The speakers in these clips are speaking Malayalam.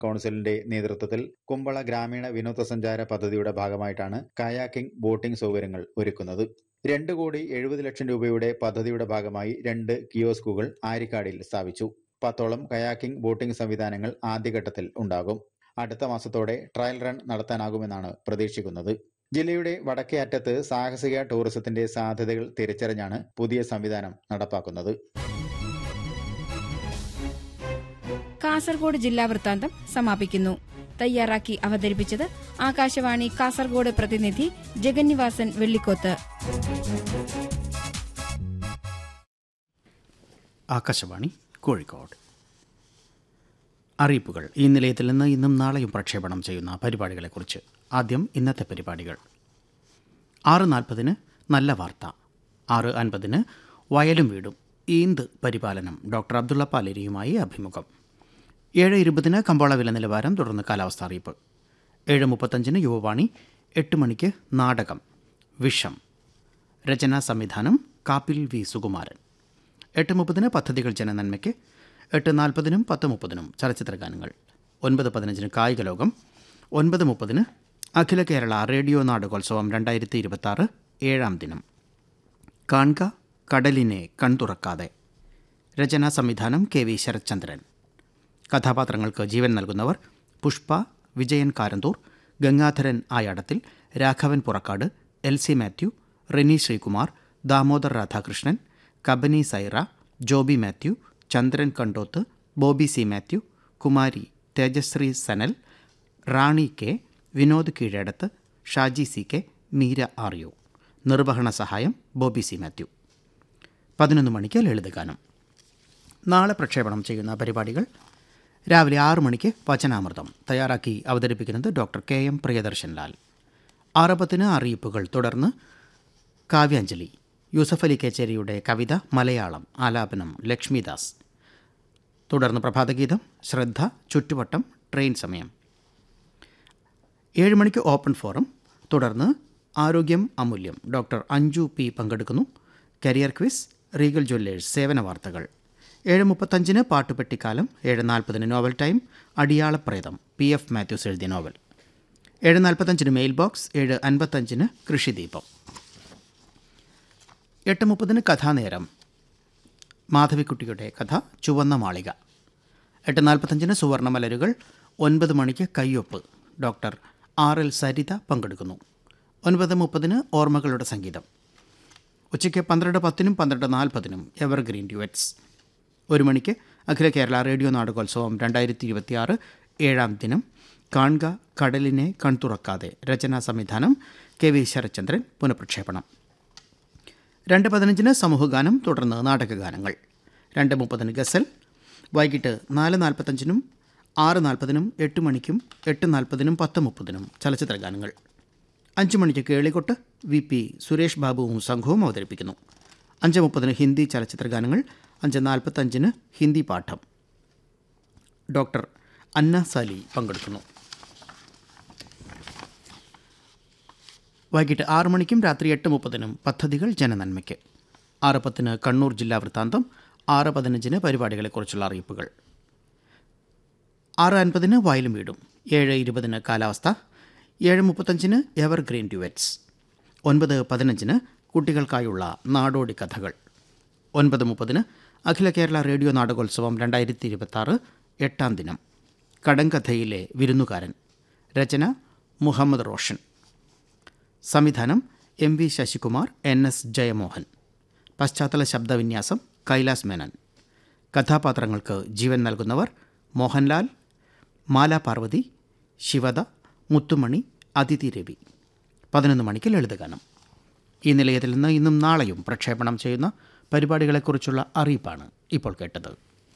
കൗൺസിലിന്റെ നേതൃത്വത്തിൽ കുമ്പള ഗ്രാമീണ വിനോദസഞ്ചാര പദ്ധതിയുടെ ഭാഗമായിട്ടാണ് കയാക്കിംഗ് ബോട്ടിംഗ് സൗകര്യങ്ങൾ ഒരുക്കുന്നത് രണ്ട് കോടി എഴുപത് ലക്ഷം രൂപയുടെ പദ്ധതിയുടെ ഭാഗമായി രണ്ട് കിയോസ്കുകൾ ആരിക്കാടിൽ സ്ഥാപിച്ചു പത്തോളം കയാക്കിംഗ് ബോട്ടിംഗ് സംവിധാനങ്ങൾ ആദ്യഘട്ടത്തിൽ ഉണ്ടാകും അടുത്ത മാസത്തോടെ ട്രയൽ റൺ നടത്താനാകുമെന്നാണ് പ്രതീക്ഷിക്കുന്നത് ജില്ലയുടെ വടക്കേ അറ്റത്ത് സാഹസിക ടൂറിസത്തിന്റെ സാധ്യതകൾ തിരിച്ചറിഞ്ഞാണ് പുതിയ സംവിധാനം നടപ്പാക്കുന്നത് കാസർഗോഡ് ജില്ലാ വൃത്താന്തം സമാപിക്കുന്നു തയ്യാറാക്കി അവതരിപ്പിച്ചത് ആകാശവാണി കാസർഗോഡ് പ്രതിനിധി ജഗന്നിവാസൻ വെള്ളിക്കോത്ത് ആകാശവാണി കോഴിക്കോട് അറിയിപ്പുകൾ ഈ നിലയത്തിൽ നിന്ന് ഇന്നും നാളെയും പ്രക്ഷേപണം ചെയ്യുന്ന പരിപാടികളെക്കുറിച്ച് ആദ്യം ഇന്നത്തെ പരിപാടികൾ ആറ് നാൽപ്പതിന് നല്ല വാർത്ത ആറ് അൻപതിന് വയലും വീടും ഈന്ത് പരിപാലനം ഡോക്ടർ അബ്ദുള്ള പാലേരിയുമായി അഭിമുഖം ഏഴ് ഇരുപതിന് കമ്പോള വില നിലവാരം തുടർന്ന് കാലാവസ്ഥ അറിയിപ്പ് ഏഴ് മുപ്പത്തഞ്ചിന് യുവവാണി എട്ട് മണിക്ക് നാടകം വിഷം രചനാ സംവിധാനം കാപ്പിൽ വി സുകുമാരൻ എട്ട് മുപ്പതിന് പദ്ധതികൾ ജനനന്മയ്ക്ക് എട്ട് നാൽപ്പതിനും പത്ത് മുപ്പതിനും ചലച്ചിത്ര ഗാനങ്ങൾ ഒൻപത് പതിനഞ്ചിന് കായിക ലോകം ഒൻപത് മുപ്പതിന് അഖില കേരള റേഡിയോ നാടകോത്സവം രണ്ടായിരത്തി ഇരുപത്തി ഏഴാം ദിനം കാൺക കടലിനെ കൺതുറക്കാതെ രചനാ സംവിധാനം കെ വി ശരത്ചന്ദ്രൻ കഥാപാത്രങ്ങൾക്ക് ജീവൻ നൽകുന്നവർ Pushpa Vijayan Karanthur Gangadharan Ayadathil Raghavan Purakkad L C Mathew Reni Sreekumar Damodar Radhakrishnan Kabani Saira Joby Mathew Chandran Kandoth Bobby C Mathew Kumari Thejashree Sanal Rani K Vinod Keezhadath Shaji C K Meera R U നിർവഹണ സഹായം ബോബി സി മാത്യു പതിനൊന്ന് മണിക്ക് ലളിതഗാനം നാളെ പ്രക്ഷേപണം ചെയ്യുന്ന പരിപാടികൾ രാവിലെ ആറ് മണിക്ക് വചനാമൃതം തയ്യാറാക്കി അവതരിപ്പിക്കുന്നത് doctor K M Priyadarshan Lal ആറ് പത്തിന് അറിയിപ്പുകൾ തുടർന്ന് കാവ്യാഞ്ജലി യൂസഫ് അലി കേച്ചേരിയുടെ കവിത മലയാളം ആലാപനം ലക്ഷ്മിദാസ് തുടർന്ന് പ്രഭാതഗീതം ശ്രദ്ധ ചുറ്റുവട്ടം ട്രെയിൻ സമയം ഏഴ് മണിക്ക് ഓപ്പൺ ഫോറം തുടർന്ന് ആരോഗ്യം അമൂല്യം ഡോക്ടർ അഞ്ജു പി പങ്കെടുക്കുന്നു കരിയർ ക്വിസ് റീഗൽ ജ്വല്ലേഴ്സ് സേവന വാർത്തകൾ ഏഴ് മുപ്പത്തഞ്ചിന് പാട്ടുപെട്ടിക്കാലം ഏഴ് നാൽപ്പതിന് നോവൽ ടൈം അടിയാളപ്രേതം പി എഫ് മാത്യൂസ് എഴുതിയ നോവൽ ഏഴ് നാൽപ്പത്തഞ്ചിന് മെയിൽ ബോക്സ് ഏഴ് അൻപത്തഞ്ചിന് കൃഷിദീപം എട്ട് മുപ്പതിന് കഥാനേരം മാധവിക്കുട്ടിയുടെ കഥ ചുവന്ന മാളിക എട്ട് നാൽപ്പത്തഞ്ചിന് സുവർണമലരുകൾ ഒൻപത് മണിക്ക് കയ്യൊപ്പ് ഡോക്ടർ ആർ എൽ സരിത പങ്കെടുക്കുന്നു ഒൻപത് മുപ്പതിന് ഓർമ്മകളുടെ സംഗീതം ഉച്ചയ്ക്ക് പന്ത്രണ്ട് പത്തിനും പന്ത്രണ്ട് നാൽപ്പതിനും എവർഗ്രീൻ ഡ്യുവറ്റ്സ് ഒരു മണിക്ക് അഖില കേരള റേഡിയോ നാടകോത്സവം രണ്ടായിരത്തി ഇരുപത്തിയാറ് ഏഴാം ദിനം കാൺക കടലിനെ കൺതുറക്കാതെ രചനാ സംവിധാനം കെ വി ശരത്ചന്ദ്രൻ പുനഃപ്രക്ഷേപണം രണ്ട് പതിനഞ്ചിന് സമൂഹഗാനം തുടർന്ന് നാടകഗാനങ്ങൾ രണ്ട് മുപ്പതിന് ഗസൽ വൈകിട്ട് നാല് നാൽപ്പത്തഞ്ചിനും ആറ് നാൽപ്പതിനും എട്ട് മണിക്കും എട്ട് നാൽപ്പതിനും പത്ത് മുപ്പതിനും ചലച്ചിത്ര ഗാനങ്ങൾ അഞ്ച് മണിക്ക് കേളികൊട്ട് വി പി സുരേഷ് ബാബുവും സംഘവും അവതരിപ്പിക്കുന്നു അഞ്ച് മുപ്പതിന് ഹിന്ദി ചലച്ചിത്ര ഗാനങ്ങൾ അഞ്ച് നാൽപ്പത്തഞ്ചിന് ഹിന്ദി പാഠം ഡോക്ടർ അന്ന സാലി പങ്കെടുക്കുന്നു വൈകിട്ട് ആറ് മണിക്കും രാത്രി എട്ട് മുപ്പതിനും പദ്ധതികൾ ജനനന്മയ്ക്ക് ആറ് പത്തിന് കണ്ണൂർ ജില്ലാ വൃത്താന്തം ആറ് പതിനഞ്ചിന് പരിപാടികളെക്കുറിച്ചുള്ള അറിയിപ്പുകൾ ആറ് അൻപതിന് വയലും വീടും ഏഴ് ഇരുപതിന് കാലാവസ്ഥ ഏഴ് മുപ്പത്തഞ്ചിന് എവർഗ്രീൻ ഡ്യുവറ്റ്സ് ഒൻപത് പതിനഞ്ചിന് കുട്ടികൾക്കായുള്ള നാടോടി കഥകൾ ഒൻപത് മുപ്പതിന് അഖില കേരള റേഡിയോ നാടകോത്സവം രണ്ടായിരത്തി ഇരുപത്തി എട്ടാം ദിനം കടങ്കഥയിലെ വിരുന്നുകാരൻ രചന മുഹമ്മദ് റോഷൻ സംവിധാനം M V Sasikumar N S Jayamohan പശ്ചാത്തല ശബ്ദവിന്യാസം കൈലാസ് മേനൻ കഥാപാത്രങ്ങൾക്ക് ജീവൻ നൽകുന്നവർ മോഹൻലാൽ മാലാ പാർവതി ശിവദ മുത്തുമണി അതിഥി രവി പതിനൊന്ന് മണിക്ക് ലളിതഗാനം ഈ നിലയത്തിൽ നിന്ന് ഇന്നും നാളെയും പ്രക്ഷേപണം ചെയ്യുന്ന പരിപാടികളെക്കുറിച്ചുള്ള അറിയിപ്പാണ് ഇപ്പോൾ കേട്ടത്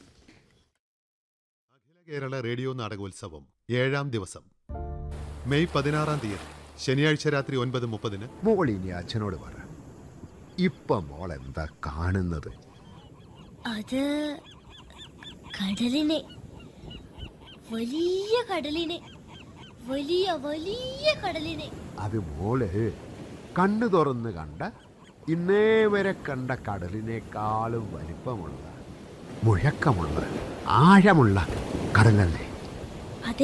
അഖില കേരള റേഡിയോ നാടകോത്സവം ഏഴാം ദിവസം മെയ് പതിനാറാം തീയതി ശനിയാഴ്ച രാത്രി ഒൻപത് മുപ്പതിന് മോൾ ഇനി അച്ഛനോട് പറ ഇപ്പൊ മോൾ എന്താ കാണുന്നത് അത് കടലിനെ വലിയ കടലിനെ വലിയ വലിയ കടലിനെ അത് മോള് കണ്ണു തുറന്ന് കണ്ട ഇന്നേ വരെ കണ്ട കടലിനേക്കാളും വലിപ്പമുള്ള മുഴക്കമുള്ള ആഴമുള്ള കടലല്ലേ